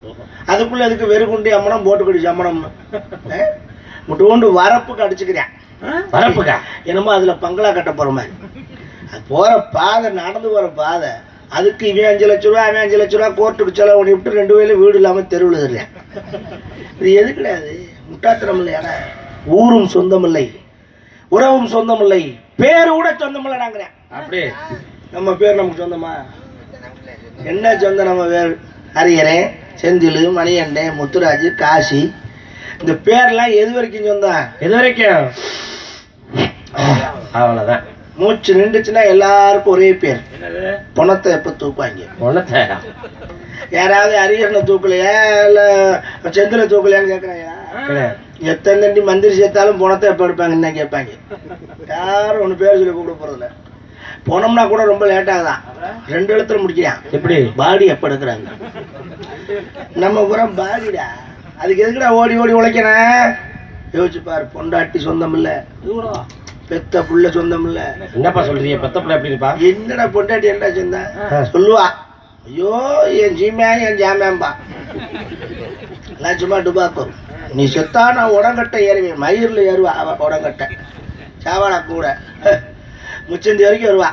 அதுக்குள்ள அதுக்கு வெறுகுண்டி அம்மனம் போட்டுக்கடி சம்மணம்னு அஹ்? முட்டுக்கொண்டு வரப்புக்கு அடிச்சுக்கிறேன் வரப்புக்கா என்னமோ அதுல பங்களா கட்ட போற மாதிரி அது போற பாதை நடந்து போற பாதை அதுக்கு இவன் அஞ்சு லட்ச ரூபா அவன் அஞ்சு லட்ச ரூபா கோர்ட்டுக்கு செலவு பண்ணி விட்டு ரெண்டு பேரும் வீடு இல்லாம தெருவில் இருக்கிறேன் இது எது கிடையாது முட்டாத்திரம் இல்லையாடா ஊரும் சொந்தமில்லை உறவும் சொந்தமில்லை பேரு கூட சொந்தமில்லைடாங்கிறேன் அப்படி நம்ம பேர் நமக்கு சொந்தமா என்ன சொந்தம் நம்ம பேர் ஹரியரன் செந்தில் மணிகண்டன் முத்துராஜ் காசி இந்த பேர்லாம் எது வரைக்கும் சொந்தம் இது வரைக்கும் அவ்வளவுதான் மூச்சு நின்றுச்சுன்னா எல்லாருக்கும் ஒரே பேர் பணத்தை எப்போ தூக்குவாங்க ஒன்னத்தை யாராவது அரியரனை தூக்கலையா இல்லை செந்தில தூக்கலையான்னு கேட்குறாங்க கிடையாது எத்தனை தண்டி மந்திரி சேர்த்தாலும் பணத்தை எப்போ எடுப்பாங்கன்னு தான் கேட்பாங்க யாரும் ஒன்று பேர் சொல்லி கூப்பிட போகிறதில்ல போனோம்னா கூட ரொம்ப லேட் ஆகுதான் ரெண்டு எழுத்துல முடிக்கிறான் எப்படி பாடி எப்போ எடுக்கிறாங்க நம்ம புறம் பாடிடா அதுக்கு எதுக்குடா ஓடி ஓடி உழைக்கணும் யோசிச்சு பாரு பொண்டாட்டி சொந்தம் இல்ல பெத்த புள்ள சொந்தம் இல்ல என்னப்பா சொல்றீங்க பெத்த பிள்ளை எப்படி இருப்பா என்னடா பொண்டாட்டி என்ன சொந்தம் சொல்லுவா ஐயோ என் ஜீமியா என் ஜாமியாம்பா எல்லாம் சும்மா டுபாக்கும் நீ செத்தா நான் உடங்கட்டை ஏறுவேன் மயிரில் ஏறுவா அவ உடங்கட்டை சாவாடா கூட முச்சந்தி வரைக்கும் வருவா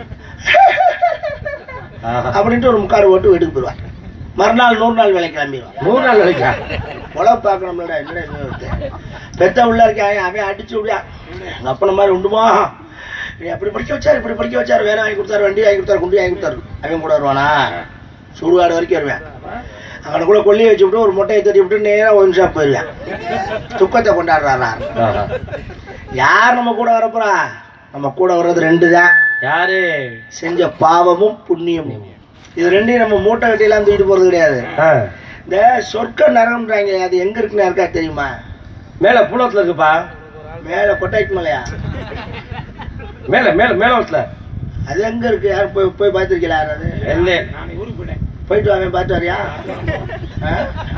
ஆஹா. அப்படின்ட்டு ஒரு முக்காடு போட்டு வீட்டுக்கு போயிடுவா மறுநாள் நூறு நாள் வேலை கிளம்பிடுவான் நூறு நாள் வேலைக்கா உழவு பார்க்கணும்லடா என்னடா இன்னும் ஒருத்தன். பெத்த உள்ள இருக்கான் அவன் அடிச்சு விடுவான் எங்கள் அப்பன மாதிரி உண்டுமா நீ அப்படி படிக்க வச்சாரு இப்படி படிக்க வச்சாரு வேலை வாங்கி கொடுத்தாரு வண்டி வாங்கி கொடுத்தாரு குண்டி வாங்கி கொடுத்தாரு அவன் கூட வருவானா சுடுகாடு வரைக்கும் வருவேன் அவனுக்குள்ள கொல்லியை வச்சு விட்டு ஒரு மொட்டையை தட்டி விட்டு நேராக ஒயின் ஷாப் போயிடுவேன் துக்கத்தை கொண்டாடுறாரா ஆஹா. யார் நம்ம கூட வரப்போறா நம்ம கூட வர்றது ரெண்டு தான் யாரு செஞ்ச பாவமும் புண்ணியமும் இது ரெண்டையும் நம்ம மூட்டை கட்டியெல்லாம் தூக்கிட்டு போறது கிடையாது ஆ. இந்த சொர்க்க நரகம்ன்றாங்க அது எங்க இருக்குன்னு யாருக்கா தெரியுமா மேல பூலத்துல இருக்குப்பா மேல கொட்டாய்க்கு மலையா மேல மேல மேலத்துல அது எங்க இருக்கு யாரும் போய் போய் பார்த்துருக்கீங்களா யாராவது எந்த போயிட்டு வாங்க பார்த்து வரியா ஆ?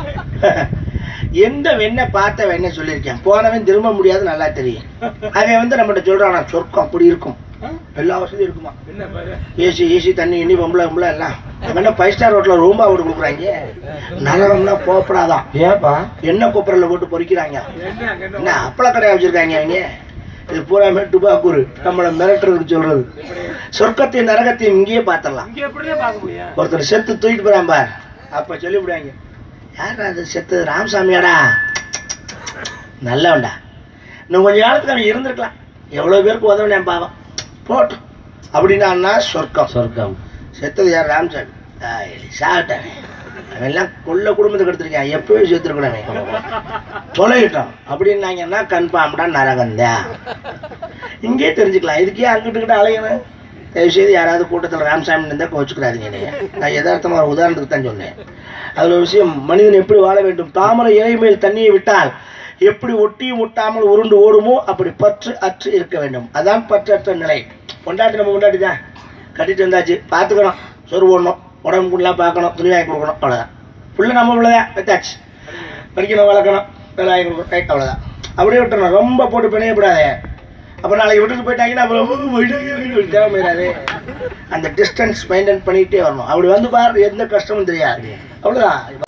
எந்த வெண்ணை பார்த்த வெண்ணை சொல்லியிருக்கேன் போனவன் திரும்ப முடியாது நல்லா தெரியும் அவன் வந்து நம்மகிட்ட சொல்றான் "நான் சொர்க்கம் அப்படி இருக்கும் எல்லா வசதியும் இருக்குமா ஏசி ஏசி தண்ணி எண்ணி பொம்பளை பொம்பளை எல்லாம் அவன் என்ன ஃபைவ் ஸ்டார் ஹோட்டலில் ரூம் அவுட் கொடுக்குறாங்க நரகம்னா போகப்படாதான் ஏப்பா எண்ணெய் கொப்பரில் போட்டு பொறிக்கிறாங்க என்ன அப்பள கடையா வச்சிருக்காங்க அவங்க இது பூராமே டுபாக்கூர் நம்மளை மிரட்டுறதுக்கு சொல்றது சொர்க்கத்தையும் நரகத்தையும் இங்கேயே பார்த்துடலாம் ஒருத்தர் செத்து தூக்கிட்டு போறான் பார் அப்ப சொல்லிவிடுவாங்க யார் அது செத்து ராமசாமியாடா நல்லவன்டா இன்னும் கொஞ்ச காலத்துக்கு அவன் இருந்திருக்கலாம் எவ்வளோ பேருக்கு உதவினேன் பாவம் போட்டும் அப்படின்னா சொர்க்கம் சொர்க்கம் செத்தது யார் ராமசாமி சாப்பிட்டாங்க அவன் எல்லாம் கொள்ள குடும்பத்துக்கு எடுத்திருக்கான் எப்பவே செத்துருக்கணும் தொலையிட்டோம் அப்படின்னாங்கன்னா கன்ஃபார்ம்டா நரகந்தா இங்கே தெரிஞ்சுக்கலாம் இதுக்கே அங்கிட்டு கிட்ட அலையணும் தயவுசெய்து யாராவது கூட்டத்தில் ராமசாமி இருந்தால் கோச்சுக்கிறாதீங்க என்னைய. நான் யதார்த்தமாக ஒரு உதாரணத்துக்கு தான் சொன்னேன் அதில் ஒரு விஷயம் மனிதன் எப்படி வாழ வேண்டும் தாமரை இலை மேல் தண்ணியை விட்டால் எப்படி ஒட்டியும் ஒட்டாமல் உருண்டு ஓடுமோ அப்படி பற்று அற்று இருக்க வேண்டும் அதான் பற்று அற்ற நிலை பொண்டாட்டி நம்ம பொண்டாட்டி தான் கட்டிட்டு வந்தாச்சு பார்த்துக்கணும் சோறு போடணும் உடம்பு ஃபுல்லாக பார்க்கணும் துணி வாங்கி கொடுக்கணும் அவ்வளோதான் புள்ள நம்ம பிள்ளைதான் பெத்தாச்சு படிக்கணும் வளர்க்கணும் வேலை வாங்கி கொடுக்கணும் ரைட் அவ்வளோதான் அப்படியே விட்டுறணும் ரொம்ப போட்டு பிணையப்படாதே அப்போ நாளைக்கு விட்டுட்டு போயிட்டாங்கன்னா அப்புறம் போயிட்டாங்க தேவை போயிடாது அந்த டிஸ்டன்ஸ் மெயின்டைன் பண்ணிகிட்டே வரணும் அப்படி வந்து பாரு எந்த கஷ்டமும் தெரியாது அவ்வளோதான்